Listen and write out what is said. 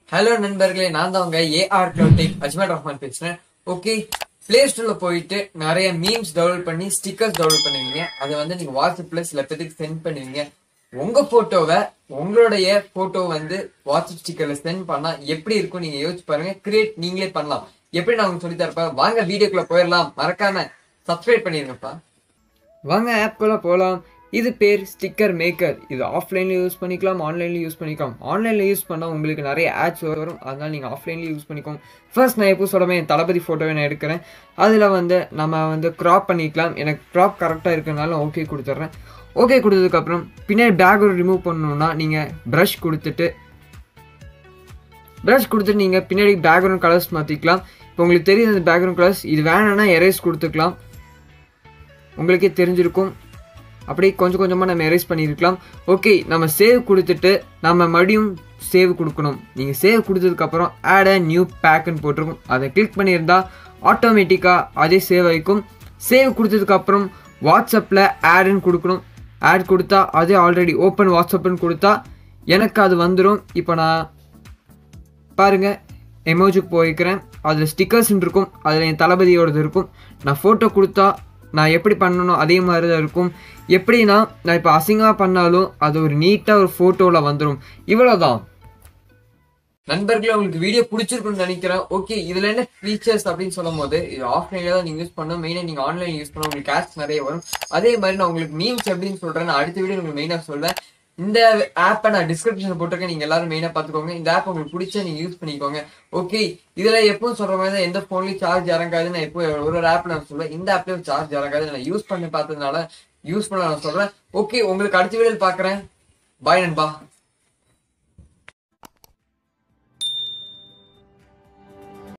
hello நண்பர்களே நான் தான் உங்க ஏஆர் கிளவுடெக் அஜ்மல் ரஹ்மான் பேசுறேன் ஓகே பிளே ஸ்டோர்ல போயிட்டு நிறைய மீம்ஸ் டவுன்லோட் பண்ணி ஸ்டிக்கர்ஸ் டவுன்லோட் பண்ணுவீங்க அதை வந்து நீங்க வாட்ஸ்அப்ல சில பேருக்கு சென்ட் பண்ணுவீங்க உங்க போட்டோவை உங்களுடைய போட்டோ வந்து வாட்ஸ்அப் ஸ்டிக்கர்ல சென்ட் பண்ணா எப்படி இருக்கும் நீங்க யோசிச்சு பாருங்க கிரியேட் நீங்களே பண்ணலாம் எப்படி நான் உங்களுக்கு சொல்லி தரப்ப வாங்க வீடியோக்குள்ள போயிடலாம் மறக்காம சப்ஸ்கிரைப் பண்ணிருங்கப்பா வாங்க ஆப்குள்ள போகலாம் இது பேர் ஸ்டிக்கர் மேக்கர் இது ஆஃப்லைன்ல யூஸ் பண்ணிக்கலாம் ஆன்லைன்ல யூஸ் பண்ணிக்கலாம் ஆன்லைன்ல யூஸ் பண்ணால் உங்களுக்கு நிறைய ஆட்ஸ் வரும் அதனால நீங்கள் ஆஃப்லைன்ல யூஸ் பண்ணிக்கோங்க ஃபர்ஸ்ட் நான் எப்போ சொல்லுவேன் என் தளபதி ஃபோட்டோவை நான் எடுக்கிறேன் அதில் வந்து நம்ம வந்து க்ராப் பண்ணிக்கலாம் எனக்கு க்ராப் கரெக்டாக இருக்கிறனால ஓகே கொடுத்துட்றேன் ஓகே கொடுத்ததுக்கப்புறம் பின்னாடி பேக்ரவுண்ட் ரிமூவ் பண்ணணும்னா நீங்கள் ப்ரஷ் கொடுத்துட்டு ப்ரஷ் கொடுத்துட்டு நீங்கள் பின்னாடி பேக்ரவுண்ட் கலர்ஸ் மாற்றிக்கலாம் இப்போ உங்களுக்கு தெரியுது அந்த பேக்ரவுண்ட் கலர்ஸ் இது வேணும்னா எரேஸ் கொடுத்துக்கலாம் உங்களுக்கே தெரிஞ்சிருக்கும் அப்படியே கொஞ்சம் கொஞ்சமாக நம்ம எரேஸ் பண்ணியிருக்கலாம் ஓகே நம்ம சேவ் கொடுத்துட்டு நம்ம மறுபடியும் சேவ் கொடுக்கணும் நீங்கள் சேவ் கொடுத்ததுக்கப்புறம் ஆட் அ நியூ பேக்குன்னு போட்டிருக்கும் அதை கிளிக் பண்ணியிருந்தா ஆட்டோமேட்டிக்காக அதே சேவ் ஆகிக்கும் சேவ் கொடுத்ததுக்கப்புறம் வாட்ஸ்அப்பில் ஆடுன்னு கொடுக்கணும் ஆட் கொடுத்தா அதே ஆல்ரெடி ஓப்பன் வாட்ஸ்அப்னு கொடுத்தா எனக்கு அது வந்துடும் இப்போ நான் பாருங்க எமோஜுக்கு போய்க்கிறேன் அதில் ஸ்டிக்கர்ஸ் இருக்கும் அதில் என் தளபதியோடது இருக்கும் நான் ஃபோட்டோ கொடுத்தா நான் எப்படி பண்ணணும் அதே மாதிரி தான் இருக்கும் எப்படின்னா நான் இப்போ அசிங்கமாக பண்ணாலும் அது ஒரு நீட்டாக ஒரு ஃபோட்டோவில் வந்துடும் இவ்வளோதான் நண்பர்களே உங்களுக்கு வீடியோ பிடிச்சிருக்குன்னு நினைக்கிறேன் ஓகே இதுல என்ன ஃபீச்சர்ஸ் அப்படின்னு சொல்லும் போது இது ஆஃப்லைன்ல தான் நீங்க யூஸ் பண்ணணும் மெயினா நீங்க ஆன்லைன் யூஸ் பண்ண உங்களுக்கு கேஷ் நிறைய வரும் அதே மாதிரி நான் உங்களுக்கு மீம்ஸ் எப்படின்னு சொல்றேன் நான் அடுத்த வீடியோ உங்களுக்கு மெயினா சொல்வேன் இந்த ஆப்பை நான் டிஸ்கிரிப்ஷன் போட்டிருக்கேன் நீங்க எல்லாரும் மெயினா பாத்துக்கோங்க இந்த ஆப் உங்களுக்கு பிடிச்சா நீங்க யூஸ் பண்ணிக்கோங்க ஓகே இதுல எப்பவும் சொல்ற மாதிரி தான் எந்த போன்லயும் சார்ஜ் இறங்காது நான் எப்போ ஒரு ஒரு ஆப் நான் சொல்றேன் இந்த ஆப்லயும் சார்ஜ் இறங்காது நான் யூஸ் பண்ணி பார்த்ததுனால யூஸ் பண்ண நான் சொல்றேன் ஓகே உங்களுக்கு அடுத்த வீடியோ பாக்குறேன் பாய் நண்பா